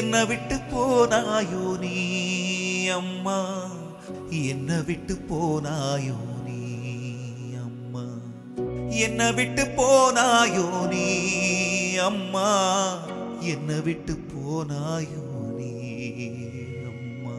என்ன விட்டு போனாயோ நீ அம்மா என்ன விட்டு போனாயோ நீ அம்மா என்ன விட்டு போனாயோ நீ அம்மா என்ன விட்டு போனாயோ நீ அம்மா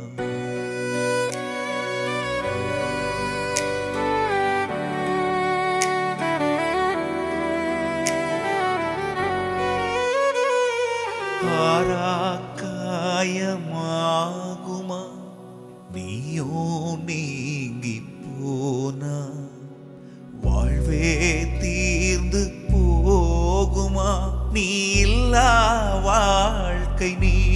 ஆராக்காயமாகுமா நீயோ நீங்கி போனா வாழ்வே தீர்ந்து போகுமா நீ இல்லா வாழ்க்கை நீ